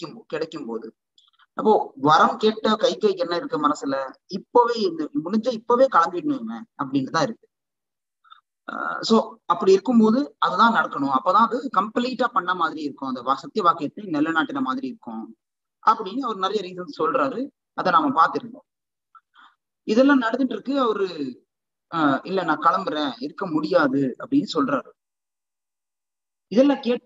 கிடைக்கும் கிடைக்கும் போது அப்போ வரம் கேட்ட கை கைக்கு என்ன இருக்கு மனசுல இப்பவே இந்த முடிஞ்ச இப்பவே கிளம்பிடணும் அப்படின்னு தான் இருக்கு சோ அப்படி இருக்கும்போது அதுதான் நடக்கணும் அப்பதான் அது கம்ப்ளீட்டா பண்ண மாதிரி இருக்கும் அந்த வா- சத்திய வாக்கியத்தை நிலைநாட்டின மாதிரி இருக்கும் அப்படின்னு அவர் நிறைய ரீசன் சொல்றாரு அதை நாம பார்த்திருந்தோம் இதெல்லாம் நடந்துட்டு இருக்கு அவரு ஆஹ் இல்ல நான் கிளம்புறேன் இருக்க முடியாது அப்படின்னு சொல்றாரு இதெல்லாம் கேட்டு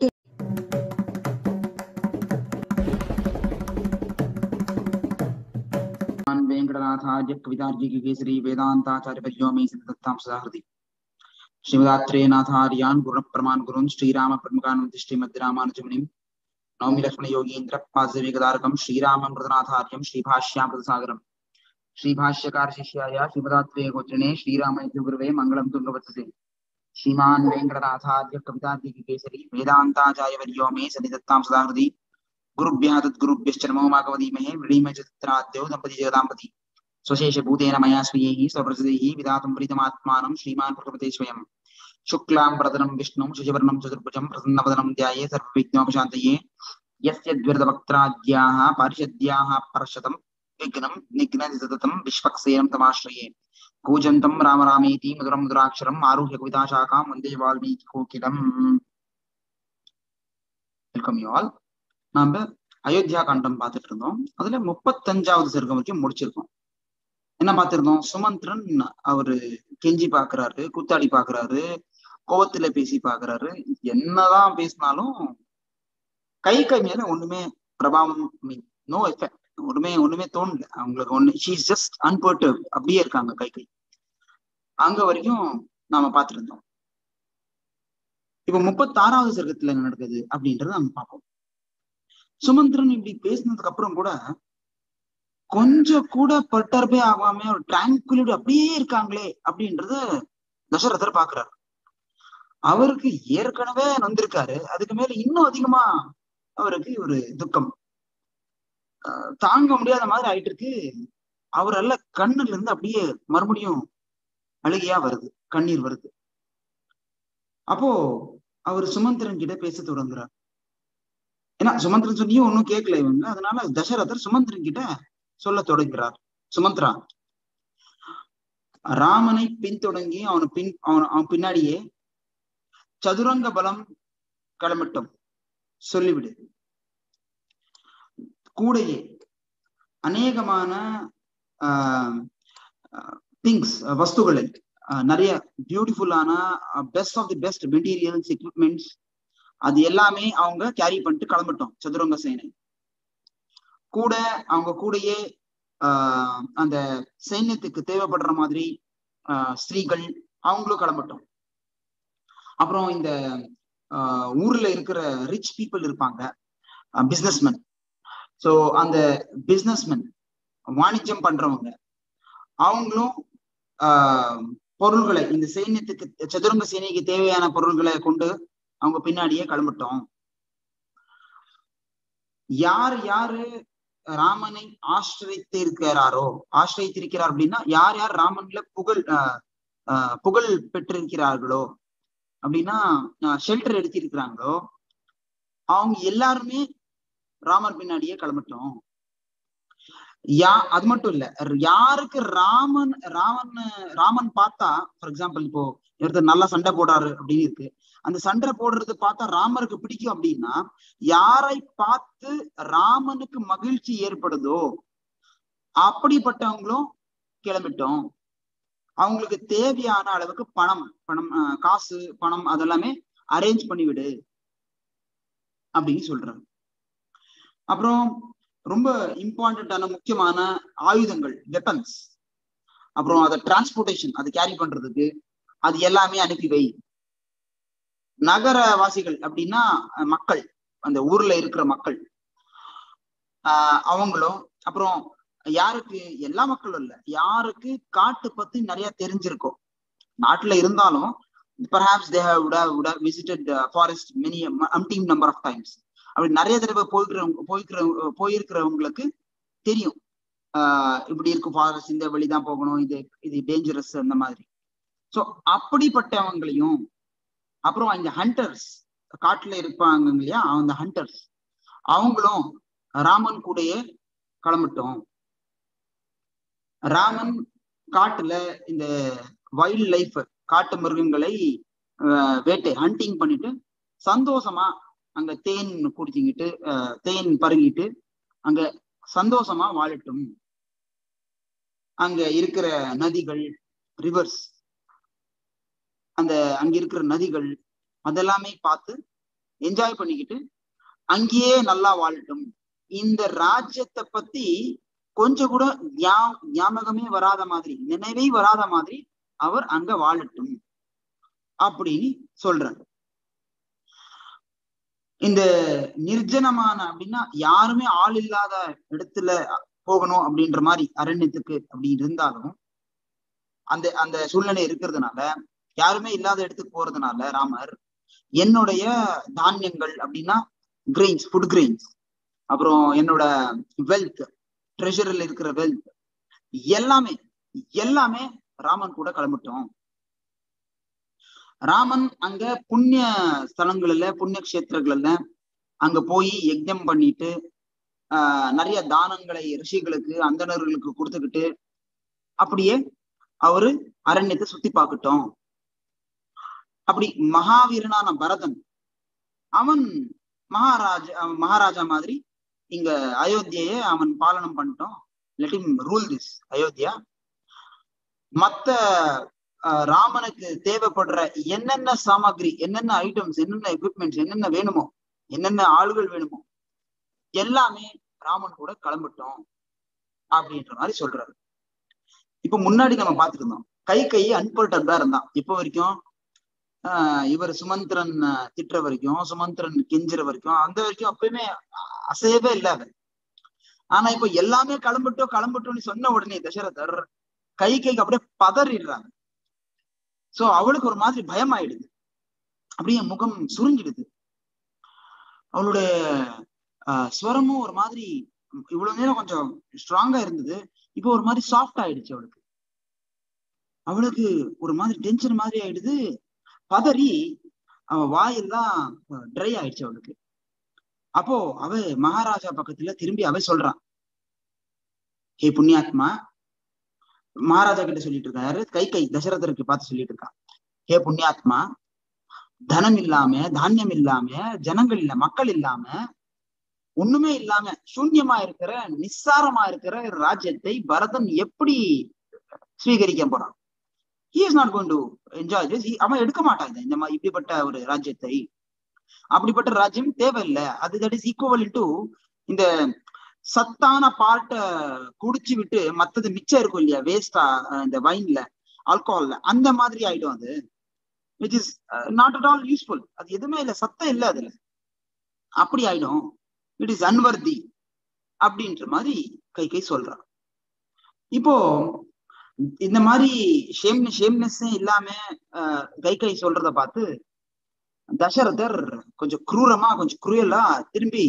वेंकटनाथार्य कवितार्य केसरी वेदांताचार्य पर्यो मे सिद्धतां सदा हृदि श्रीमदात्रे नाथार्यान् गुरुः प्रमान् गुरुन् श्रीराम प्रमुखानन्ति श्रीमद्रामानुजमुनिम् नौमि लक्ष्मण योगीन्द्र पादविगदारकं श्रीरामं मृदनाथार्यं श्रीभाष्यां प्रसागरम् श्रीभाष्यकार शिष्याय श्रीमदात्रे गोचरणे श्रीरामस्य गुरुवे मङ्गलं तुङ्गवत्ससे श्रीमान् वेङ्कटनाथार्य कवितार्य केसरी वेदान्ताचार्य वर्यो मे सन्निधत्तां सदा हृदि गुरुभ्यः तद्गुरुभ्यश्च नमो मागवदीमहे मृणीमय चित्राद्यौ दम्पति जगदाम्पति स्वशेषभूतेन मया स्वीयैः स्वप्रसिद्धैः विधातुं प्रीतमात्मानं श्रीमान् प्रकृते स्वयं शुक्लां प्रदनं विष्णुं शशिवर्णं चतुर्भुजं प्रसन्नवदनं ध्याये सर्वविघ्नोपशान्तये यस्य द्विरदवक्त्राद्याः पारिषद्याः परशतं विघ्नं निघ्नति सततं विश्वक्सेनं तमाश्रये कूजन्तं राम रामेति मधुरं मधुराक्षरम् आरुह्य कविताशाखां वन्दे वाल्मीकिकोकिलम् வெல்கம் யூ ஆல் நாம அயோத்தியா காண்டம் பார்த்துட்டு இருந்தோம் அதுல முப்பத்தஞ்சாவது சர்க்கம் வரைக்கும் முடிச்சிருக்கோம் என்ன பார்த்திருந்தோம் சுமந்திரன் அவரு கெஞ்சி பாக்குறாரு கூத்தாடி பாக்குறாரு கோவத்துல பேசி பாக்குறாரு என்னதான் பேசினாலும் கை கை மேல ஒண்ணுமே பிரபாவம் நோ எஃபெக்ட் ஒண்ணுமே ஒண்ணுமே தோணல அவங்களுக்கு ஒண்ணு ஷீஸ் ஜஸ்ட் அன்பர்டர்வ் அப்படியே இருக்காங்க கை கை அங்க வரைக்கும் நாம பார்த்திருந்தோம் இப்ப முப்பத்தாறாவது சர்க்கத்துல என்ன நடக்குது அப்படின்றத நம்ம பார்ப்போம் சுமந்திரன் இப்படி பேசினதுக்கு அப்புறம் கூட கொஞ்சம் கூட பட்டர்பே ஆகாம ஒரு டிராங்குலிட்டி அப்படியே இருக்காங்களே அப்படின்றத தசரதர் பாக்குறாரு அவருக்கு ஏற்கனவே நொந்திருக்காரு அதுக்கு மேல இன்னும் அதிகமா அவருக்கு ஒரு துக்கம் ஆஹ் தாங்க முடியாத மாதிரி ஆயிட்டு இருக்கு அவரால கண்ணுல இருந்து அப்படியே மறுபடியும் அழுகையா வருது கண்ணீர் வருது அப்போ அவர் சுமந்திரன் கிட்ட பேச தொடங்குறார் ஏன்னா சுமந்திரன் சொன்னியும் ஒன்னும் கேட்கல இவங்க அதனால தசரதர் சுமந்திரன் கிட்ட சொல்ல தொடங்குறார் சுமந்திரா ராமனை பின்தொடங்கி அவனை பின் அவன் அவன் பின்னாடியே சதுரங்க பலம் கிளம்பட்டும் சொல்லிவிடு கூடையே அநேகமான திங்ஸ் வஸ்துகளை நிறைய பியூட்டிஃபுல்லான best of the best materials equipments அது எல்லாமே அவங்க கேரி பண்ணிட்டு கிளம்பட்டோம் சதுரங்க சேனை கூட அவங்க கூடயே ஆஹ் அந்த சைன்யத்துக்கு தேவைப்படுற மாதிரி ஆஹ் ஸ்திரீகள் அவங்களும் கிளம்பட்டோம் அப்புறம் இந்த ஆஹ் ஊர்ல இருக்கிற ரிச் பீப்புள் இருப்பாங்க பிசினஸ்மேன் ஸோ அந்த பிசினஸ்மேன் வாணிஜ்யம் பண்றவங்க அவங்களும் ஆஹ் பொருள்களை இந்த சைன்யத்துக்கு சதுரங்க சேனைக்கு தேவையான பொருள்களை கொண்டு அவங்க பின்னாடியே கிளம்பிட்டோம் யார் யாரு ராமனை ஆசிரித்து இருக்கிறாரோ ஆசிரியத்திருக்கிறார் அப்படின்னா யார் யார் ராமன்ல புகழ் புகழ் பெற்றிருக்கிறார்களோ அப்படின்னா ஷெல்டர் எடுத்திருக்கிறாங்களோ அவங்க எல்லாருமே ராமர் பின்னாடியே கிளம்பிட்டோம் யா அது மட்டும் இல்ல யாருக்கு ராமன் ராமன் ராமன் பார்த்தா ஃபார் எக்ஸாம்பிள் இப்போ ஒருத்தர் நல்லா சண்டை போடாரு அப்படின்னு இருக்கு அந்த சண்டை போடுறது பார்த்தா ராமருக்கு பிடிக்கும் அப்படின்னா யாரை பார்த்து ராமனுக்கு மகிழ்ச்சி ஏற்படுதோ அப்படிப்பட்டவங்களும் கிளம்பிட்டோம் அவங்களுக்கு தேவையான அளவுக்கு பணம் பணம் காசு பணம் அதெல்லாமே அரேஞ்ச் பண்ணிவிடு அப்படின்னு சொல்றாங்க அப்புறம் ரொம்ப இம்பார்ட்டன்டான முக்கியமான ஆயுதங்கள் வெப்பன்ஸ் அப்புறம் அதை டிரான்ஸ்போர்டேஷன் அதை கேரி பண்றதுக்கு அது எல்லாமே அனுப்பி வை நகரவாசிகள் அப்படின்னா மக்கள் அந்த ஊர்ல இருக்கிற மக்கள் ஆஹ் அவங்களும் அப்புறம் யாருக்கு எல்லா மக்களும் இல்ல யாருக்கு காட்டு பத்தி நிறைய தெரிஞ்சிருக்கும் நாட்டுல இருந்தாலும் perhaps they have visited forest many அம்டீம் நம்பர் ஆஃப் டைம்ஸ் அப்படி நிறைய தடவை போய்க்கிறவங்க போய்க்கிற போயிருக்கிறவங்களுக்கு தெரியும் ஆஹ் இப்படி இருக்கும் ஃபாரஸ்ட் இந்த வழிதான் போகணும் இது இது டேஞ்சரஸ் அந்த மாதிரி ஸோ அப்படிப்பட்டவங்களையும் அப்புறம் இந்த ஹண்டர்ஸ் காட்டுல இருப்பாங்க இல்லையா அந்த ஹண்டர்ஸ் அவங்களும் ராமன் கூடயே கிளம்பிட்டோம் ராமன் காட்டுல இந்த வைல்ட் லைஃப் காட்டு மிருகங்களை வேட்டை ஹண்டிங் பண்ணிட்டு சந்தோஷமா அங்க தேன் குடிச்சிக்கிட்டு தேன் பருகிட்டு அங்க சந்தோஷமா வாழட்டும் அங்க இருக்கிற நதிகள் ரிவர்ஸ் அந்த அங்க இருக்கிற நதிகள் அதெல்லாமே பார்த்து என்ஜாய் பண்ணிக்கிட்டு அங்கேயே நல்லா வாழட்டும் இந்த ராஜ்யத்தை பத்தி கொஞ்சம் கூட ஞாபகமே வராத மாதிரி நினைவே வராத மாதிரி அவர் அங்க வாழட்டும் அப்படின்னு சொல்றாரு இந்த நிர்ஜனமான அப்படின்னா யாருமே ஆள் இல்லாத இடத்துல போகணும் அப்படின்ற மாதிரி அரண்யத்துக்கு அப்படி இருந்தாலும் அந்த அந்த சூழ்நிலை இருக்கிறதுனால யாருமே இல்லாத இடத்துக்கு போறதுனால ராமர் என்னுடைய தானியங்கள் அப்படின்னா கிரெயின்ஸ் ஃபுட் கிரெயின்ஸ் அப்புறம் என்னோட வெல்த் ட்ரெஷரில் இருக்கிற வெல்த் எல்லாமே எல்லாமே ராமன் கூட கிளம்பிட்டோம் ராமன் அங்க புண்ணிய ஸ்தலங்கள்ல புண்ணிய கஷேத்திரங்கள்ல அங்க போய் யஜ்ஞம் பண்ணிட்டு ஆஹ் நிறைய தானங்களை ரிஷிகளுக்கு அந்தணர்களுக்கு கொடுத்துக்கிட்டு அப்படியே அவரு அரண்யத்தை சுத்தி பார்க்கட்டும் அப்படி மகாவீரனான பரதன் அவன் மகாராஜா மகாராஜா மாதிரி இங்க அயோத்தியை அவன் பாலனம் பண்ணிட்டோம் let him rule this Ayodhya மத்த ராமனுக்கு தேவைப்படுற என்னென்ன சாமாகிரி என்னென்ன ஐட்டம்ஸ் என்னென்ன எக்யூப்மெண்ட்ஸ் என்னென்ன வேணுமோ என்னென்ன ஆளுகள் வேணுமோ எல்லாமே ராமன் கூட கிளம்பிட்டோம் அப்படின்ற மாதிரி சொல்றாரு இப்ப முன்னாடி நம்ம பார்த்துட்டு இருந்தோம் கை கை அன்பர்டன் தான் இருந்தான் இப்போ வரைக்கும் ஆஹ் இவர் சுமந்திரன் திட்டுற வரைக்கும் சுமந்திரன் கெஞ்சுற வரைக்கும் அந்த வரைக்கும் அப்பயுமே அசையவே இல்லாத ஆனா இப்ப எல்லாமே கிளம்பட்டோம் கிளம்பட்டோம்னு சொன்ன உடனே தசரதர் கை கைக்கு அப்படியே பதறிடுறாங்க சோ அவளுக்கு ஒரு மாதிரி பயம் ஆயிடுது அப்படியே முகம் சுருங்கிடுது அவளுடைய ஆஹ் ஸ்வரமும் ஒரு மாதிரி இவ்வளவு நேரம் கொஞ்சம் ஸ்ட்ராங்கா இருந்தது இப்போ ஒரு மாதிரி சாஃப்ட் ஆயிடுச்சு அவளுக்கு அவளுக்கு ஒரு மாதிரி டென்ஷன் மாதிரி ஆயிடுது பதறி அவ வாயெல்லாம் ட்ரை ஆயிடுச்சு அவளுக்கு அப்போ அவ மகாராஜா பக்கத்துல திரும்பி அவ சொல்றான் ஹே புண்ணியாத்மா மகாராஜா கிட்ட சொல்லிட்டு இருக்காரு கை கை தசரதருக்கு பார்த்து சொல்லிட்டு இருக்கான் ஹே புண்ணியாத்மா தனம் இல்லாம தானியம் இல்லாம ஜனங்கள் இல்ல மக்கள் இல்லாம ஒண்ணுமே இல்லாம சூன்யமா இருக்கிற நிஸ்சாரமா இருக்கிற ராஜ்யத்தை பரதன் எப்படி ஸ்வீகரிக்க போறான் he is not going to enjoy this அவன் எடுக்க மாட்டான் இந்த மாதிரி இப்படிப்பட்ட ஒரு ராஜ்யத்தை அப்படிப்பட்ட ராஜ்யம் தேவையில்லை அது தட் இஸ் ஈக்குவல் டு இந்த சத்தான பார்ட்டை குடிச்சு விட்டு மத்தது மிச்சம் இருக்கும் இல்லையா வேஸ்டா இந்த வைன்ல ஆல்கோஹால்ல அந்த மாதிரி ஆயிடும் அது which is not at all useful அது எதுவுமே இல்லை சத்தம் இல்லை அதுல அப்படி ஆயிடும் இட் இஸ் அன்வர்தி அப்படின்ற மாதிரி கை கை சொல்றான் இப்போ இந்த மாதிரி ஷேம் ஷேம்னஸ் இல்லாம கை கை சொல்றத பார்த்து தசரதர் கொஞ்சம் குரூரமா கொஞ்சம் குரியலா திரும்பி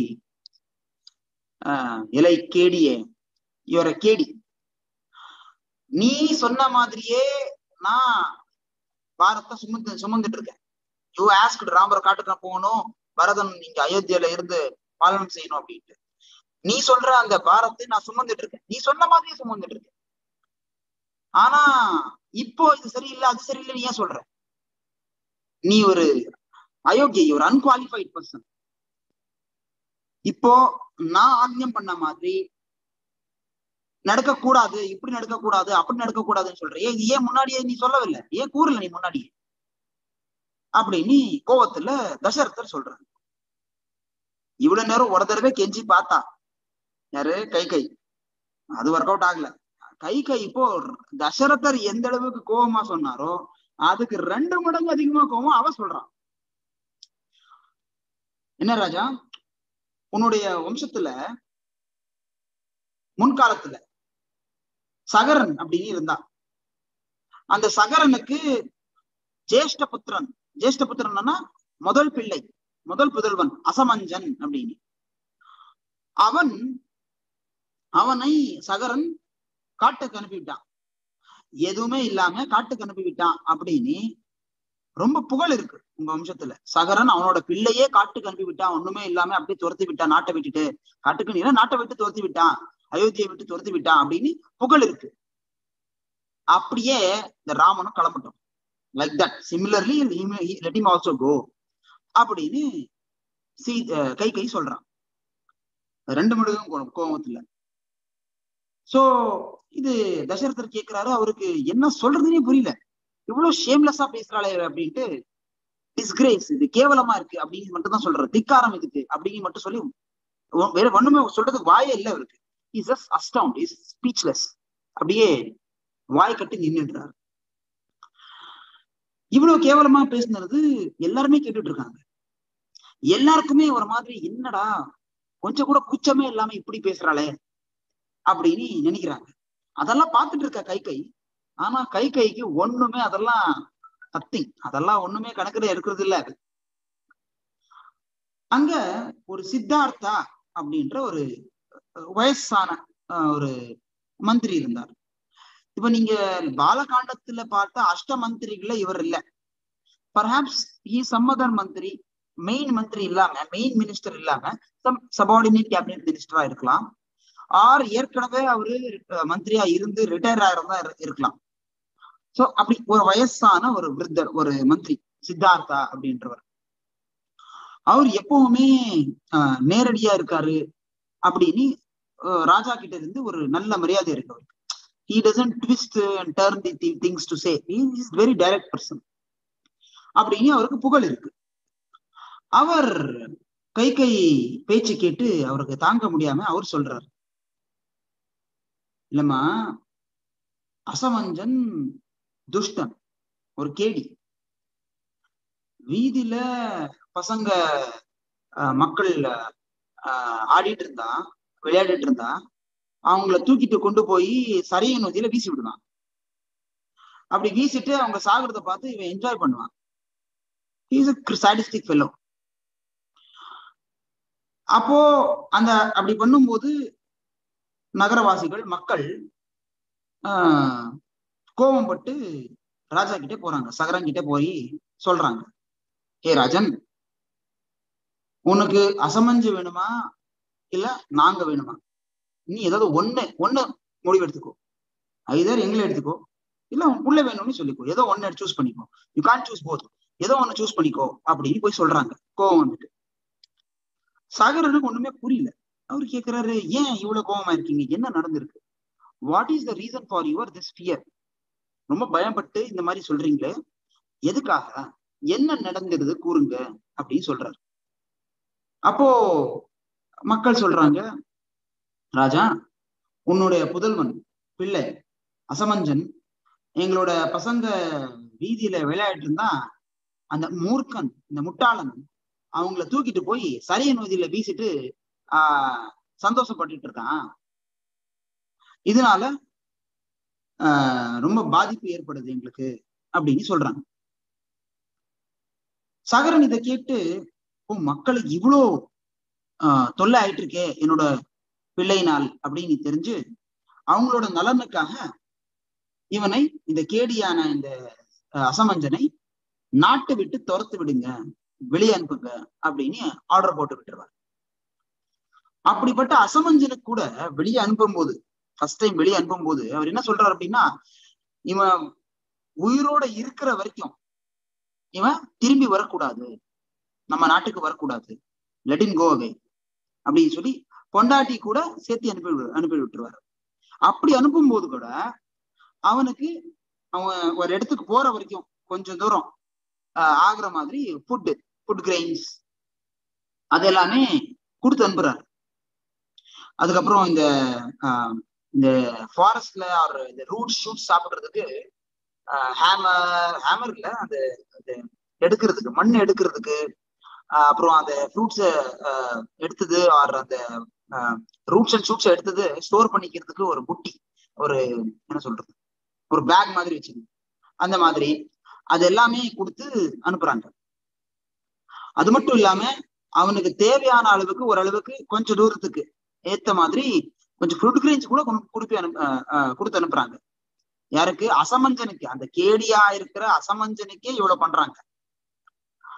ஆஹ் இலை கேடியே இவரை கேடி நீ சொன்ன மாதிரியே நான் பாரத்தை சுமந்து சுமந்துட்டு இருக்கேன் யூ ஆஸ்க் ராமரை காட்டுக்கு நான் போகணும் பரதன் இங்க அயோத்தியில இருந்து பாலனம் செய்யணும் அப்படின்ட்டு நீ சொல்ற அந்த பாரத்தை நான் சுமந்துட்டு இருக்கேன் நீ சொன்ன மாதிரியே சுமந்துட்டு இருக்கேன் ஆனா இப்போ இது சரியில்லை அது சரியில்லை நீ ஏன் சொல்ற நீ ஒரு அயோக்கிய ஒரு அன்குவாலிஃபைட் பர்சன் இப்போ நான் ஆக்ஞம் பண்ண மாதிரி நடக்க கூடாது இப்படி நடக்க கூடாது அப்படி நடக்க கூடாதுன்னு சொல்ற ஏன் ஏன் முன்னாடியே நீ சொல்லவில்லை ஏன் கூறல நீ முன்னாடியே அப்படின்னு கோவத்துல தசரதர் சொல்றாரு இவ்வளவு நேரம் ஒரு தடவை கெஞ்சி பார்த்தா யாரு கை கை அது ஒர்க் அவுட் ஆகல கை கை இப்போ தசரதர் எந்த அளவுக்கு கோபமா சொன்னாரோ அதுக்கு ரெண்டு மடங்கு அதிகமா கோவம் அவ சொல்றான் என்ன ராஜா உன்னுடைய வம்சத்துல முன்காலத்துல சகரன் அப்படின்னு இருந்தான் அந்த சகரனுக்கு ஜேஷ்ட புத்திரன் ஜேஷ்ட புத்திரன்னா முதல் பிள்ளை முதல் புதல்வன் அசமஞ்சன் அப்படின்னு அவன் அவனை சகரன் காட்டுக்கு அனுப்பிவிட்டான் எதுவுமே இல்லாம காட்டுக்கு அனுப்பி விட்டான் அப்படின்னு ரொம்ப புகழ் இருக்கு உங்க வம்சத்துல சகரன் அவனோட பிள்ளையே காட்டுக்கு அனுப்பி விட்டான் ஒண்ணுமே இல்லாம அப்படியே துரத்தி விட்டான் நாட்டை விட்டுட்டு காட்டுக்கு நீ நாட்டை விட்டு துரத்தி விட்டான் அயோத்தியை விட்டு துரத்தி விட்டான் அப்படின்னு புகழ் இருக்கு அப்படியே இந்த ராமனும் கிளம்பட்டும் like that similarly let him also go அப்படின்னு சீ கை கை சொல்றான் ரெண்டு மடுகும் கோபத்துல சோ இது தசரதர் கேக்குறாரு அவருக்கு என்ன சொல்றதுன்னே புரியல இவ்வளவு ஷேம்லெஸ்ஸா பேசுறாளே அப்படின்ட்டு டிஸ்கிரேஸ் இது கேவலமா இருக்கு அப்படின்னு மட்டும் தான் சொல்றாரு திக்காரம் இதுக்கு அப்படின்னு மட்டும் சொல்லி வேற ஒண்ணுமே சொல்றதுக்கு வாயே இல்லை அவருக்கு is just astound is speechless அப்படியே வாய் கட்டி நின்றுடுறாரு இவ்வளவு கேவலமா பேசுனது எல்லாருமே கேட்டுட்டு இருக்காங்க எல்லாருக்குமே ஒரு மாதிரி என்னடா கொஞ்சம் கூட கூச்சமே இல்லாம இப்படி பேசுறாளே அப்படின்னு நினைக்கிறாங்க அதெல்லாம் பார்த்துட்டு இருக்க கை கை ஆனா கை கைக்கு ஒண்ணுமே அதெல்லாம் கத்தி அதெல்லாம் ஒண்ணுமே கணக்குல எடுக்கிறது இல்ல அது அங்க ஒரு சித்தார்த்தா அப்படின்ற ஒரு வயசான ஒரு மந்திரி இருந்தார் இப்ப நீங்க பாலகாண்டத்துல பார்த்த அஷ்ட மந்திரிகள இவர் இல்ல பர்ஹாப்ஸ் ஈ சம்மதர் மந்திரி மெயின் மந்திரி இல்லாம மெயின் மினிஸ்டர் இல்லாம சம் சபார்டினேட் கேபினெட் மினிஸ்டரா இருக்கலாம் ஆர் ஏற்கனவே அவரு மந்திரியா இருந்து ரிட்டையர் ஆகிறதா இருக்கலாம் சோ அப்படி ஒரு வயசான ஒரு விருத்தர் ஒரு மந்திரி சித்தார்த்தா அப்படின்றவர் அவர் எப்பவுமே ஆஹ் நேரடியா இருக்காரு அப்படின்னு ராஜா கிட்ட இருந்து ஒரு நல்ல மரியாதை இருக்கு அவருக்கு he doesn't twist and turn the things to say is very direct person அப்படின்னு அவருக்கு புகழ் இருக்கு அவர் கை கை பேச்சு கேட்டு அவருக்கு தாங்க முடியாம அவர் சொல்றாரு இல்லம்மா அசமஞ்சன் துஷ்டன் ஒரு கேடி வீதியில பசங்க மக்கள் ஆடிட்டு இருந்தா விளையாடிட்டு இருந்தா அவங்கள தூக்கிட்டு கொண்டு போய் சரிய நதியில வீசி விடுவான் அப்படி வீசிட்டு அவங்க சாகுறத பார்த்து இவன் என்ஜாய் பண்ணுவான் இஸ் சாடிஸ்டிக் ஃபெல்லோ அப்போ அந்த அப்படி பண்ணும்போது நகரவாசிகள் மக்கள் ஆஹ் கோபம் பட்டு ராஜா கிட்டே போறாங்க சகரன் கிட்டே போய் சொல்றாங்க ஏ ராஜன் உனக்கு அசமஞ்சு வேணுமா இல்ல நாங்க வேணுமா நீ ஏதாவது ஒண்ணு ஒண்ணு முடிவு எடுத்துக்கோ ஐதர் எங்களை எடுத்துக்கோ இல்ல உள்ள வேணும்னு சொல்லிக்கோ ஏதோ ஒன்னு சூஸ் பண்ணிக்கோ யூ கான் சூஸ் போத் ஏதோ ஒன்னு சூஸ் பண்ணிக்கோ அப்படின்னு போய் சொல்றாங்க கோவம் வந்துட்டு சாகரனுக்கு ஒண்ணுமே புரியல அவரு கேக்குறாரு ஏன் இவ்வளவு கோவமா இருக்கீங்க என்ன நடந்திருக்கு what is the reason for your this fear ரொம்ப பயப்பட்டு இந்த மாதிரி சொல்றீங்களே எதுக்காக என்ன நடந்தது கூறுங்க அப்படின்னு சொல்றாரு அப்போ மக்கள் சொல்றாங்க ராஜா உன்னுடைய புதல்வன் பிள்ளை அசமஞ்சன் எங்களோட பசங்க வீதியில விளையாடிட்டு இருந்தா அந்த மூர்க்கன் இந்த முட்டாளன் அவங்கள தூக்கிட்டு போய் சரிய நதியில வீசிட்டு ஆஹ் சந்தோஷப்பட்டுட்டு இருக்கான் இதனால ஆஹ் ரொம்ப பாதிப்பு ஏற்படுது எங்களுக்கு அப்படின்னு சொல்றாங்க சகரன் இதை கேட்டு ஓ மக்களுக்கு இவ்வளோ ஆஹ் தொல்லை ஆயிட்டு இருக்கே என்னோட பிள்ளையினால் அப்படின்னு தெரிஞ்சு அவங்களோட நலனுக்காக இவனை இந்த கேடியான இந்த அசமஞ்சனை நாட்டை விட்டு துரத்து விடுங்க வெளியே அனுப்புங்க அப்படின்னு ஆர்டர் போட்டு விட்டுருவார் அப்படிப்பட்ட அசமஞ்சனுக்கு கூட வெளியே அனுப்பும் போது ஃபர்ஸ்ட் டைம் வெளியே அனுப்பும் போது அவர் என்ன சொல்றாரு அப்படின்னா இவன் உயிரோட இருக்கிற வரைக்கும் இவன் திரும்பி வரக்கூடாது நம்ம நாட்டுக்கு வரக்கூடாது லெட் இன் கோ அவே அப்படின்னு சொல்லி பொண்டாட்டி கூட சேர்த்து அனுப்பி அனுப்பி விட்டுருவாரு அப்படி அனுப்பும் போது கூட அவனுக்கு அவன் ஒரு இடத்துக்கு போற வரைக்கும் கொஞ்சம் தூரம் ஆகுற மாதிரி ஃபுட்டு ஃபுட் கிரெயின்ஸ் அது எல்லாமே கொடுத்து அனுப்புறாரு அதுக்கப்புறம் இந்த இந்த ஃபாரஸ்ட்ல ஒரு இந்த ரூட் ஷூட் சாப்பிடுறதுக்கு ஹேமர் ஹேமர் இல்ல அந்த எடுக்கிறதுக்கு மண் எடுக்கிறதுக்கு அப்புறம் அந்த ஃப்ரூட்ஸை எடுத்தது ஆர் அந்த ரூட்ஸ் அண்ட் ஷூட்ஸ் எடுத்தது ஸ்டோர் பண்ணிக்கிறதுக்கு ஒரு புட்டி ஒரு என்ன சொல்றது ஒரு பேக் மாதிரி வச்சிருக்கு அந்த மாதிரி அது எல்லாமே கொடுத்து அனுப்புறாங்க அது மட்டும் இல்லாம அவனுக்கு தேவையான அளவுக்கு ஓரளவுக்கு கொஞ்சம் தூரத்துக்கு ஏத்த மாதிரி கொஞ்சம் ஃபுட் கிரேஞ்ச் கூட கொடுப்பி அனுப்பு கொடுத்து அனுப்புறாங்க யாருக்கு அசமஞ்சனுக்கு அந்த கேடியா இருக்கிற அசமஞ்சனுக்கே இவ்வளவு பண்றாங்க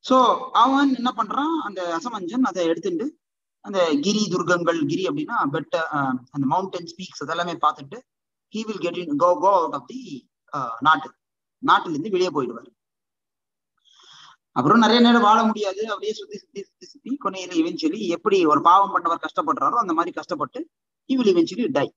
சோ அவன் என்ன பண்றான் அந்த அசமஞ்சன் அதை எடுத்துட்டு அந்த கிரி துர்கங்கள் கிரி அப்படின்னா பெட்ட அந்த மவுண்டன்ஸ் பீக்ஸ் அதெல்லாமே பார்த்துட்டு he will get in go go out of the நாட்டு நாட்டுல இருந்து வெளியே போயிடுவார் அப்புறம் நிறைய நேரம் வாழ முடியாது அப்படியே சுத்தி சுத்தி சுத்தி சுத்தி கொனையில இவென்ச்சுவலி எப்படி ஒரு பாவம் பண்ணவர் கஷ்டப்படுறாரோ அந்த மாதிரி கஷ்டப்பட்டு he will eventually die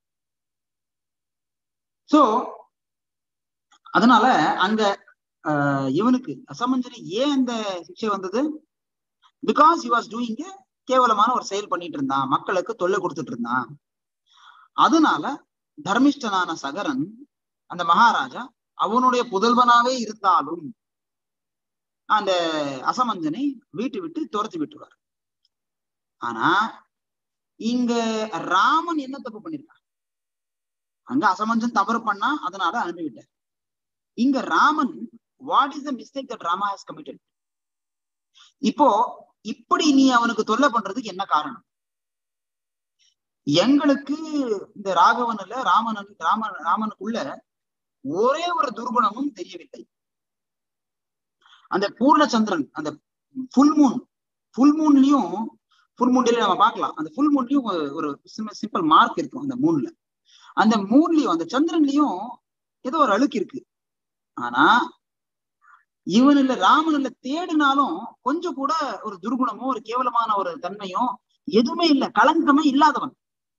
so அதனால அங்க இவனுக்கு அசமஞ்சரி ஏன் அந்த சிக்ஷை வந்தது பிகாஸ் யூ வாஸ் டூயிங் கேவலமான ஒரு செயல் பண்ணிட்டு இருந்தான் மக்களுக்கு தொல்லை கொடுத்துட்டு இருந்தான் அதனால தர்மிஷ்டனான சகரன் அந்த மகாராஜா அவனுடைய புதல்வனாவே இருந்தாலும் அந்த அசமஞ்சனை வீட்டு விட்டு துரத்தி விட்டுருவார் ஆனா இங்க ராமன் என்ன தப்பு பண்ணிருக்கான் அங்க அசமஞ்சன் தவறு பண்ணா அதனால அனுப்பிவிட்டார் இங்க Raman what is the mistake that Rama has committed இப்போ இப்படி நீ அவனுக்கு தொல்லை பண்றதுக்கு என்ன காரணம் எங்களுக்கு இந்த ராகவன்ல ராமன் ராமன் ராமனுக்குள்ள ஒரே ஒரு துர்குணமும் தெரியவில்லை அந்த பூர்ணச்சந்திரன் அந்த ஃபுல் மூன் ஃபுல் மூன்லயும் ஃபுல் மூன் நம்ம பார்க்கலாம் அந்த ஃபுல் மூன்லயும் ஒரு சிம்பிள் மார்க் இருக்கும் அந்த மூன்ல அந்த மூன்லயும் அந்த சந்திரன்லயும் ஏதோ ஒரு அழுக்கு இருக்கு ஆனா இவன் இல்ல ராமன் இல்ல தேடினாலும் கொஞ்சம் கூட ஒரு துர்குணமோ ஒரு கேவலமான ஒரு தன்மையோ எதுவுமே இல்ல களங்கமே இல்லாதவன்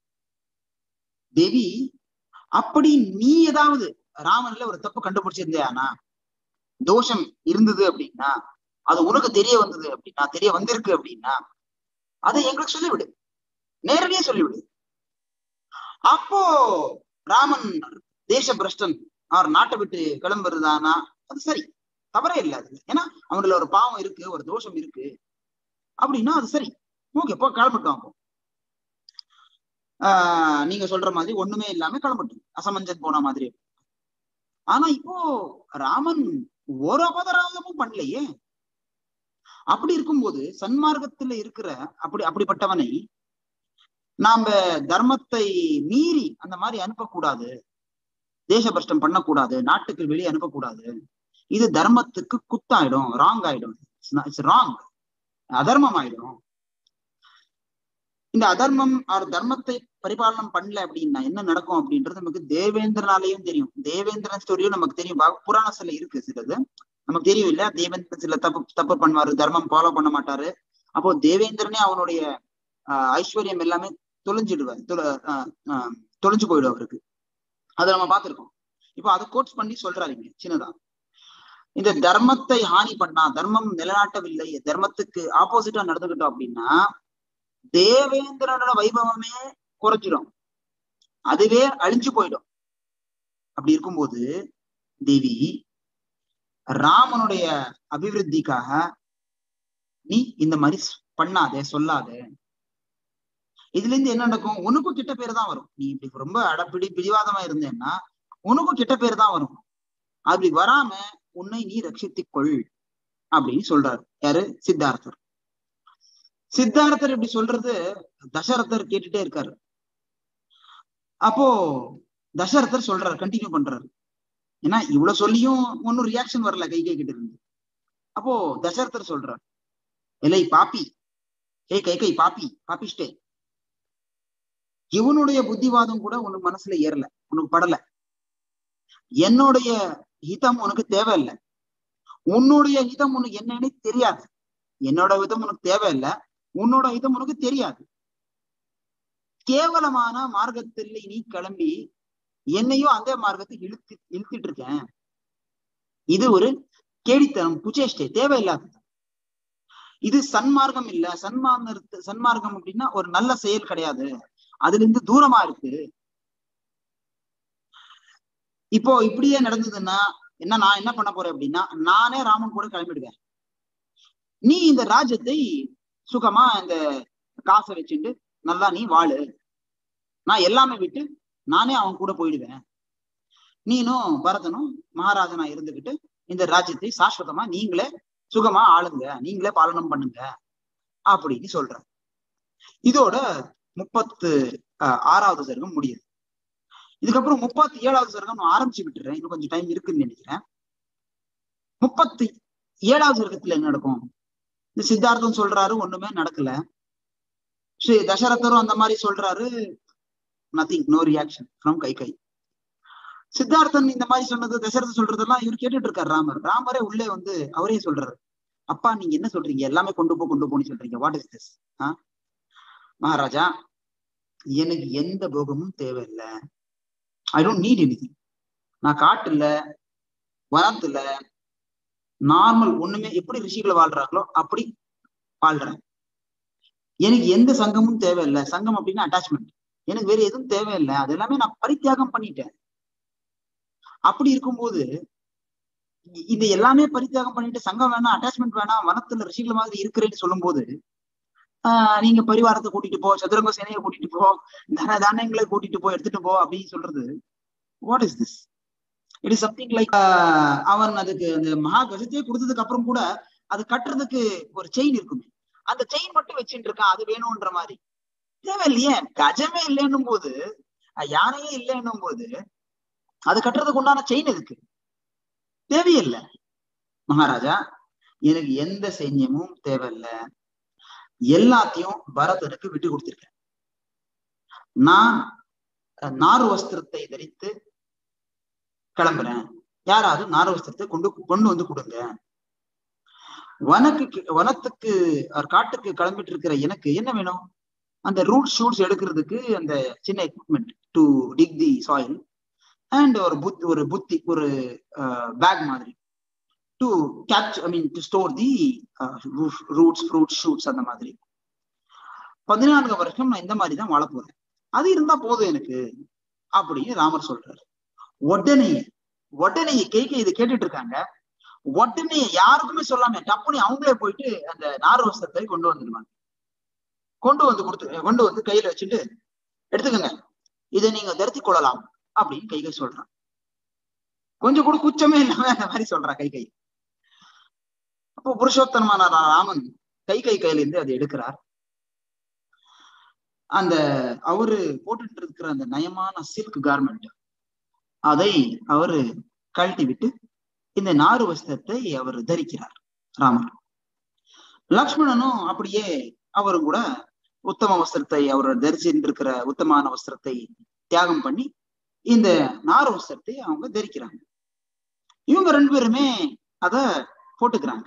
தேவி அப்படி நீ ஏதாவது ராமன்ல ஒரு தப்பு கண்டுபிடிச்சிருந்தியானா தோஷம் இருந்தது அப்படின்னா அது உனக்கு தெரிய வந்தது அப்படின்னா தெரிய வந்திருக்கு அப்படின்னா அதை எங்களுக்கு சொல்லிவிடு நேரடியே சொல்லிவிடு அப்போ ராமன் தேச பிரஷ்டன் அவர் நாட்டை விட்டு கிளம்புறதானா அது சரி தவறே இல்லை அதுல ஏன்னா அவங்கள ஒரு பாவம் இருக்கு ஒரு தோஷம் இருக்கு அப்படின்னா அது சரி ஓகே போ கிளம்பட்டும் அப்போ ஆஹ் நீங்க சொல்ற மாதிரி ஒண்ணுமே இல்லாம கிளம்பட்டும் அசமஞ்சன் போன மாதிரி ஆனா இப்போ ராமன் ஒரு அபதராதமும் பண்ணலையே அப்படி இருக்கும்போது சன்மார்க்கத்துல இருக்கிற அப்படி அப்படிப்பட்டவனை நாம தர்மத்தை மீறி அந்த மாதிரி அனுப்பக்கூடாது தேசபஷ்டம் பண்ணக்கூடாது நாட்டுக்கு வெளியே அனுப்பக்கூடாது இது தர்மத்துக்கு குத்தாயிடும் ராங் ஆயிடும் இட்ஸ் ராங் அதர்மம் ஆயிடும் இந்த அதர்மம் ஆர் தர்மத்தை பரிபாலனம் பண்ணல அப்படின்னா என்ன நடக்கும் அப்படின்றது நமக்கு தேவேந்திரனாலையும் தெரியும் தேவேந்திரன் ஸ்டோரியும் நமக்கு தெரியும் புராணத்துல இருக்கு சிலது நமக்கு தெரியும் இல்ல தேவேந்திரன் சில தப்பு தப்பு பண்ணுவாரு தர்மம் ஃபாலோ பண்ண மாட்டாரு அப்போ தேவேந்திரனே அவனுடைய ஐஸ்வர்யம் எல்லாமே தொலைஞ்சிடுவார் தொலைஞ்சு போயிடும் அவருக்கு அதை நம்ம பார்த்திருக்கோம் இப்போ அதை கோட்ஸ் பண்ணி சொல்றாருங்க சின்னதா இந்த தர்மத்தை ஹானி பண்ணா தர்மம் நிலநாட்டவில்லை தர்மத்துக்கு ஆப்போசிட்டா நடந்துகிட்டோம் அப்படின்னா தேவேந்திரனோட வைபவமே குறைஞ்சிடும் அதுவே அழிஞ்சு போயிடும் அப்படி இருக்கும்போது தேவி ராமனுடைய அபிவிருத்திக்காக நீ இந்த மாதிரி பண்ணாதே சொல்லாதே இதுல இருந்து என்ன நடக்கும் உனக்கும் கிட்ட பேர் தான் வரும் நீ இப்படி ரொம்ப அடப்பிடி பிடிவாதமா இருந்தேன்னா உனக்கும் கிட்ட பேர் தான் வரும் அப்படி வராம உன்னை நீ ரட்சித்துக் கொள் அப்படின்னு சொல்றாரு யாரு சித்தார்த்தர் சித்தார்த்தர் இப்படி சொல்றது தசரதர் கேட்டுட்டே இருக்காரு அப்போ தசரதர் சொல்றாரு கண்டினியூ பண்றாரு ஏன்னா இவ்வளவு சொல்லியும் ஒன்னும் ரியாக்ஷன் வரல கை கை கிட்ட இருந்து அப்போ தசரதர் சொல்றாரு இல்லை பாப்பி கை கை கை பாப்பி பாப்பிஸ்டே இவனுடைய புத்திவாதம் கூட உனக்கு மனசுல ஏறல உனக்கு படல என்னுடைய ஹிதம் உனக்கு தேவையில்லை உன்னுடைய ஹிதம் உனக்கு என்னன்னு தெரியாது என்னோட ஹிதம் உனக்கு தேவையில்லை உன்னோட ஹிதம் உனக்கு தெரியாது கேவலமான மார்க்கத்தில் நீ கிளம்பி என்னையும் அந்த மார்க்கத்தை இழுத்து இழுத்துட்டு இருக்கேன் இது ஒரு கேடித்தனம் குச்சேஷ்டை தேவையில்லாதது இது சன்மார்க்கம் இல்ல சன்மார்க்க சன்மார்க்கம் அப்படின்னா ஒரு நல்ல செயல் கிடையாது அதுல இருந்து தூரமா இருக்கு இப்போ இப்படியே நடந்ததுன்னா என்ன நான் என்ன பண்ண போறேன் அப்படின்னா நானே ராமன் கூட கிளம்பிடுவேன் நீ இந்த ராஜ்யத்தை சுகமா இந்த காசை வச்சுட்டு நல்லா நீ வாழு நான் எல்லாமே விட்டு நானே அவன் கூட போயிடுவேன் நீனும் பரதனும் மகாராஜனா இருந்துகிட்டு இந்த ராஜ்யத்தை சாஸ்வதமா நீங்களே சுகமா ஆளுங்க நீங்களே பாலனம் பண்ணுங்க அப்படின்னு சொல்ற இதோட முப்பத்து ஆறாவது சர்க்கம் முடியுது இதுக்கப்புறம் முப்பத்தி ஏழாவது சர்க்கம் நான் ஆரம்பிச்சு விட்டுறேன் இன்னும் கொஞ்சம் டைம் இருக்குன்னு நினைக்கிறேன் முப்பத்தி ஏழாவது சர்க்கத்துல என்ன நடக்கும் இந்த சித்தார்த்தம் சொல்றாரு ஒண்ணுமே நடக்கல ஸ்ரீ தசரதரும் அந்த மாதிரி சொல்றாரு nothing no reaction from Kaikeyi Siddharthan இந்த மாதிரி சொன்னது தசரதன் சொல்றதெல்லாம் இவர் கேட்டுட்டு இருக்காரு ராமர் ராமரே உள்ளே வந்து அவரே சொல்றாரு அப்பா நீங்க என்ன சொல்றீங்க எல்லாமே கொண்டு போ கொண்டு போன்னு சொல்றீங்க வாட் இஸ் திஸ் ஆ மகாராஜா எனக்கு எந்த போகமும் தேவையில்லை ஐ டோன்ட் நீட் எனி நான் காட்டுல வனத்துல நார்மல் ஒண்ணுமே எப்படி ரிஷிகளை வாழ்றாங்களோ அப்படி வாழ்றேன் எனக்கு எந்த சங்கமும் தேவையில்லை சங்கம் அப்படின்னா அட்டாச்மெண்ட் எனக்கு வேற எதுவும் தேவையில்லை அது எல்லாமே நான் பரித்தியாகம் பண்ணிட்டேன் அப்படி இருக்கும்போது இது எல்லாமே பரித்தியாகம் பண்ணிட்டு சங்கம் வேணாம் அட்டாச்மெண்ட் வேணாம் வனத்துல ரிஷிகள் மாதிரி இருக்கிறேன்னு சொல்லும்போது ஆஹ் நீங்க பரிவாரத்தை கூட்டிட்டு போ சதுரங்க சேனையை கூட்டிட்டு போ தன தானியங்களை கூட்டிட்டு போ எடுத்துட்டு போ அப்படின்னு சொல்றது what is this it is something like அவன் அதுக்கு அந்த மகா கஜத்தையே கொடுத்ததுக்கு அப்புறம் கூட அது கட்டுறதுக்கு ஒரு செயின் இருக்குமே அந்த செயின் மட்டும் வச்சுட்டு இருக்கான் அது வேணும்ன்ற மாதிரி தேவையில்லையே கஜமே இல்லைன்னும் போது யானையே இல்லைன்னும் போது அது கட்டுறதுக்கு உண்டான செயின் இருக்கு தேவையில்லை மகாராஜா எனக்கு எந்த சைன்யமும் தேவையில்லை எல்லாத்தையும் பரதனுக்கு விட்டு கொடுத்திருக்கேன் நான் நார் வஸ்திரத்தை தரித்து கிளம்புறேன் யாராவது நார் வஸ்திரத்தை கொண்டு கொண்டு வந்து கொடுங்க வனக்கு வனத்துக்கு காட்டுக்கு கிளம்பிட்டு இருக்கிற எனக்கு என்ன வேணும் அந்த ரூட் ஷூட்ஸ் எடுக்கிறதுக்கு அந்த சின்ன equipment to dig the soil and ஒரு புத் ஒரு புத்தி ஒரு பேக் மாதிரி to catch I mean to store the roots fruits shoots அந்த மாதிரி பதினான்கு வருஷம் நான் இந்த மாதிரி தான் வாழ போறேன் அது இருந்தா போதும் எனக்கு அப்படின்னு ராமர் சொல்றாரு உடனே உடனே கேட்க இது கேட்டுட்டு இருக்காங்க உடனே யாருக்குமே சொல்லாம டப்புனி அவங்களே போயிட்டு அந்த நார் வஸ்திரத்தை கொண்டு வந்துடுவாங்க கொண்டு வந்து கொடுத்து கொண்டு வந்து கையில வச்சுட்டு எடுத்துக்கோங்க இதை நீங்க தரித்து கொள்ளலாம் அப்படின்னு கை கை சொல்றான் கொஞ்சம் கூட குச்சமே இல்லாம அந்த மாதிரி சொல்றான் கை கை அப்போ புருஷோத்தனமான ராமன் கை கை கையில இருந்து அதை எடுக்கிறார் அந்த அவரு போட்டுட்டு இருக்கிற அந்த நயமான சில்க் கார்மெண்ட் அதை அவரு கழட்டி விட்டு இந்த நாறு வஸ்திரத்தை அவர் தரிக்கிறார் ராமர் லக்ஷ்மணனும் அப்படியே அவரும் கூட உத்தம வஸ்திரத்தை அவர் தரிச்சுட்டு இருக்கிற உத்தமான வஸ்திரத்தை தியாகம் பண்ணி இந்த நார் வஸ்திரத்தை அவங்க தரிக்கிறாங்க இவங்க ரெண்டு பேருமே அத போட்டுக்கிறாங்க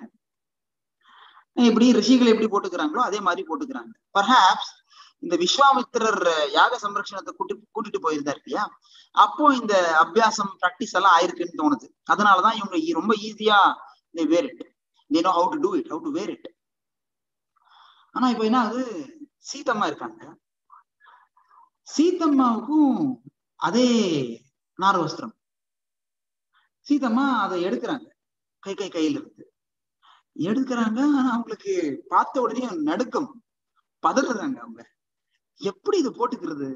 எப்படி ரிஷிகள் எப்படி போட்டுக்கிறாங்களோ அதே மாதிரி போட்டுக்கிறாங்க பர்ஹாப்ஸ் இந்த விஸ்வாமித்திரர் யாக சம்ரட்சணத்தை கூட்டி கூட்டிட்டு போயிருந்தார் இல்லையா அப்போ இந்த அபியாசம் பிராக்டிஸ் எல்லாம் ஆயிருக்குன்னு தோணுது அதனாலதான் இவங்க ரொம்ப ஈஸியா இந்த wear it they know how to do it how to wear it ஆனா இப்ப என்ன அது சீத்தம்மா இருக்காங்க சீத்தம்மாவுக்கும் அதே நார் வஸ்திரம் சீதம்மா அதை எடுக்கிறாங்க கை கை கையில இருந்து எடுக்கிறாங்க ஆனா அவங்களுக்கு பார்த்த உடனே நடுக்கம் பதறுறாங்க அவங்க எப்படி இது போட்டுக்கிறது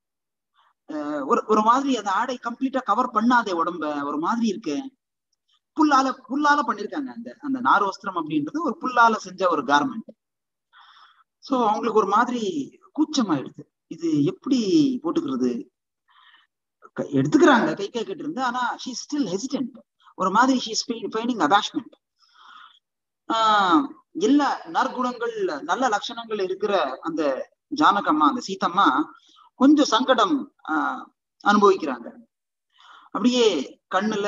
ஒரு ஒரு மாதிரி அந்த ஆடை கம்ப்ளீட்டா கவர் பண்ணாதே உடம்ப ஒரு மாதிரி இருக்கு புல்லால புல்லால பண்ணிருக்காங்க அந்த அந்த நார் வஸ்திரம் அப்படின்றது ஒரு புல்லால செஞ்ச ஒரு கார்மெண்ட் சோ அவங்களுக்கு ஒரு மாதிரி கூச்சமாயிடுது இது எப்படி போட்டுக்கிறது எடுத்துக்கிறாங்க கை கை கிட்ட இருந்து ஆனா ஷீ ஸ்டில் ஹெசிடென்ட் ஒரு மாதிரி ஷீ ஃபைனிங் அபாஷ்மெண்ட் ஆஹ் எல்லா நற்குணங்கள் நல்ல லட்சணங்கள் இருக்கிற அந்த ஜானகம்மா அந்த சீத்தம்மா கொஞ்சம் சங்கடம் ஆஹ் அனுபவிக்கிறாங்க அப்படியே கண்ணுல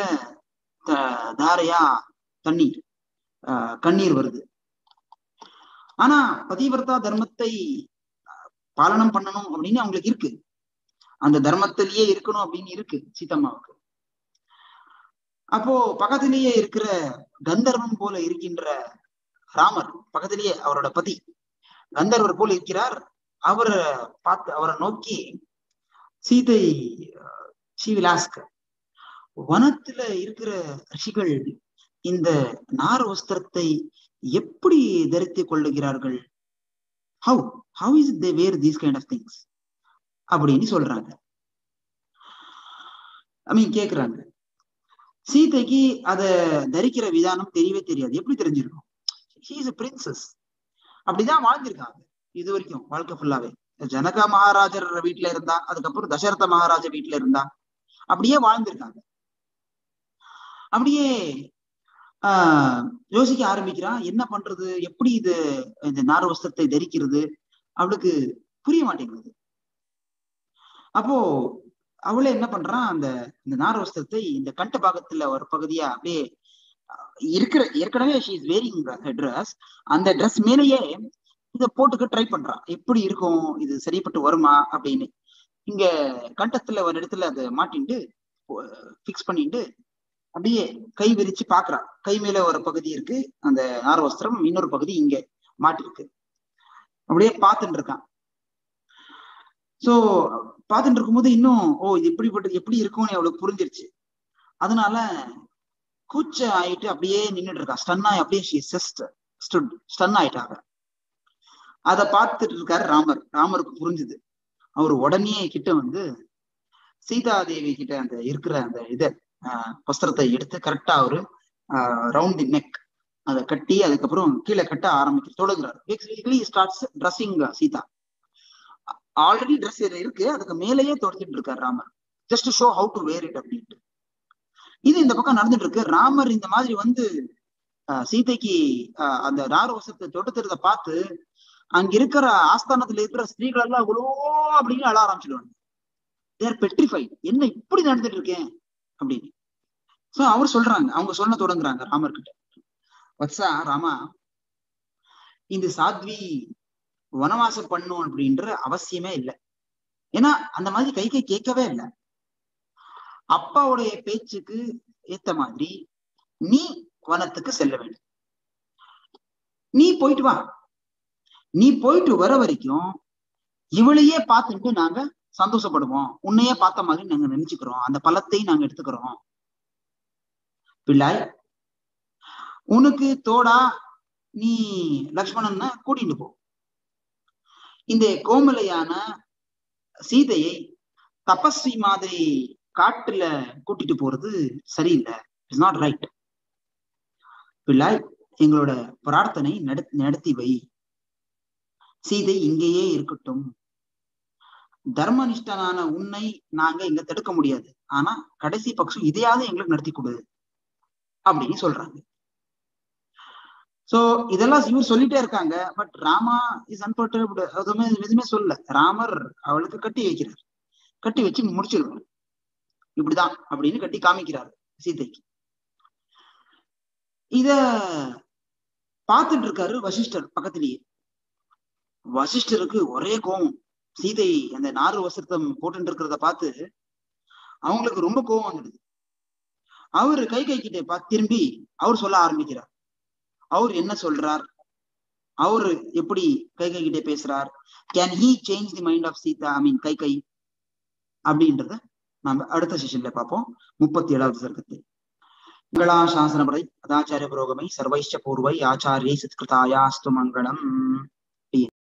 தாரையா தண்ணீர் ஆஹ் கண்ணீர் வருது ஆனா பதிவிரதா தர்மத்தை பாலனம் பண்ணணும் அப்படின்னு அவங்களுக்கு இருக்கு அந்த தர்மத்திலேயே இருக்கணும் அப்படின்னு இருக்கு சீத்தம்மாவுக்கு அப்போ பக்கத்திலேயே இருக்கிற கந்தர்வம் போல இருக்கின்ற ராமர் பக்கத்திலேயே அவரோட பதி கந்தர்வர் போல இருக்கிறார் அவரை பார்த்து அவரை நோக்கி சீதை ஸ்ரீவிலாஸ்க வனத்துல இருக்கிற ரிஷிகள் இந்த நார் வஸ்திரத்தை எப்படி தரித்து கொள்ளுகிறார்கள் how how is they wear these kind of things அப்படின்னு சொல்றாங்க ஐ மீன் கேக்குறாங்க சீதைக்கு அத தரிக்கிற விதானம் தெரியவே தெரியாது எப்படி தெரிஞ்சிருக்கும் ஹீஸ் பிரின்சஸ் அப்படிதான் வாழ்ந்திருக்காங்க இது வரைக்கும் வாழ்க்கை ஃபுல்லாவே ஜனக மகாராஜர் வீட்டுல இருந்தா அதுக்கப்புறம் தசரத மகாராஜா வீட்டுல இருந்தா அப்படியே வாழ்ந்திருக்காங்க அப்படியே ஆஹ் யோசிக்க ஆரம்பிக்கிறான் என்ன பண்றது எப்படி இது இந்த நார வஸ்திரத்தை தரிக்கிறது அவளுக்கு புரிய மாட்டேங்குது அப்போ அவளே என்ன பண்றான் அந்த இந்த நார வஸ்திரத்தை இந்த கண்ட பாகத்துல ஒரு பகுதியா அப்படியே இருக்கிற ஏற்கனவே ஷீ இஸ் வேரிங் ட்ரெஸ் அந்த ட்ரெஸ் மேலேயே இதை போட்டுக்க ட்ரை பண்றான் எப்படி இருக்கும் இது சரிப்பட்டு வருமா அப்படின்னு இங்க கண்டத்துல ஒரு இடத்துல அதை மாட்டின்ட்டு பிக்ஸ் பண்ணிட்டு அப்படியே கை விரிச்சு பாக்குறா கை மேல ஒரு பகுதி இருக்கு அந்த நார் வஸ்திரம் இன்னொரு பகுதி இங்க மாட்டிருக்கு அப்படியே பார்த்துட்டு இருக்கான் சோ பார்த்துட்டு இருக்கும்போது இன்னும் ஓ இது எப்படிப்பட்ட எப்படி இருக்கும்னு அவளுக்கு புரிஞ்சிருச்சு அதனால கூச்ச ஆயிட்டு அப்படியே நின்றுட்டு இருக்கா ஸ்டன் ஆகி அப்படியே ஷீ செஸ்ட் ஸ்டுட் ஸ்டன் ஆயிட்டாங்க அதை பார்த்துட்டு இருக்காரு ராமர் ராமருக்கு புரிஞ்சுது அவர் உடனே கிட்ட வந்து சீதா தேவி கிட்ட அந்த இருக்கிற அந்த இதை வஸ்திரத்தை எடுத்து கரெக்டா அவரு ரவுண்ட் தி நெக் அதை கட்டி அதுக்கப்புறம் கீழே கட்ட ஆரம்பிக்க தொடங்குறாரு basically starts dressing Sita already dress இருக்கு அதுக்கு மேலேயே தொடச்சிட்டு இருக்காரு Ramar just show how to wear it அப்படின்ட்டு இது இந்த பக்கம் நடந்துட்டு இருக்கு ராமர் இந்த மாதிரி வந்து சீதைக்கு அந்த ராரவசத்தை தொட்டுத்துறத பார்த்து அங்க இருக்கிற ஆஸ்தானத்துல இருக்கிற ஸ்திரீகள் எல்லாம் அவ்வளோ அப்படின்னு அழ ஆரம்பிச்சிடுவாங்க தேர் பெட்ரிஃபைட் என்ன இப்படி நடந்துட்டு இருக்கேன் அப்படின்னு சோ அவர் சொல்றாங்க அவங்க சொல்ல தொடங்குறாங்க ராமர் கிட்ட வத்சா ராமா இந்த சாத்வி வனவாசம் பண்ணும் அப்படின்ற அவசியமே இல்லை ஏன்னா அந்த மாதிரி கை கை கேட்கவே இல்லை அப்பாவுடைய பேச்சுக்கு ஏத்த மாதிரி நீ வனத்துக்கு செல்ல வேண்டும் நீ போயிட்டு வா நீ போயிட்டு வர வரைக்கும் இவளையே பார்த்துட்டு நாங்க சந்தோஷப்படுவோம் உன்னையே பார்த்த மாதிரி நாங்க நினைச்சுக்கிறோம் அந்த பழத்தை நாங்க எடுத்துக்கிறோம் பிள்ளாய் உனக்கு தோடா நீ லக்ஷ்மணன் கூட்டிட்டு போ இந்த கோமலையான சீதையை தபஸ்வி மாதிரி காட்டுல கூட்டிட்டு போறது சரியில்லை இட்ஸ் நாட் ரைட் பிள்ளாய் எங்களோட பிரார்த்தனை நடத்தி வை சீதை இங்கேயே இருக்கட்டும் தர்மனிஷ்டனான உன்னை நாங்க இங்க தடுக்க முடியாது ஆனா கடைசி பட்சம் இதையாவது எங்களுக்கு நடத்தி கொடு அப்படின்னு சொல்றாங்க சோ இதெல்லாம் இவர் சொல்லிட்டே இருக்காங்க பட் ராமா இஸ் அன்பர்டபிள் எதுவுமே எதுவுமே சொல்ல ராமர் அவளுக்கு கட்டி வைக்கிறார் கட்டி வச்சு முடிச்சிருவார் இப்படிதான் அப்படின்னு கட்டி காமிக்கிறாரு சீதைக்கு இத பார்த்துட்டு இருக்காரு வசிஷ்டர் பக்கத்திலேயே வசிஷ்டருக்கு ஒரே கோபம் சீதை அந்த நாறு வசத்தம் போட்டு இருக்கிறத பார்த்து அவங்களுக்கு ரொம்ப கோபம் வந்துடுது அவரு கை கை கிட்ட பார்த்து திரும்பி அவர் சொல்ல ஆரம்பிக்கிறார் அவர் என்ன சொல்றார் அவரு எப்படி கை கை கிட்டே பேசுறார் can he change the mind of Sita I mean Kaikeyi அப்படின்றத நம்ம அடுத்த செஷன்ல பார்ப்போம் முப்பத்தி ஏழாவது சர்க்கத்தை மங்களா சாசனபடை அதாச்சாரிய புரோகமை சர்வைஷ்ட பூர்வை ஆச்சாரியை சத்கிருதாயாஸ்து மங்களம்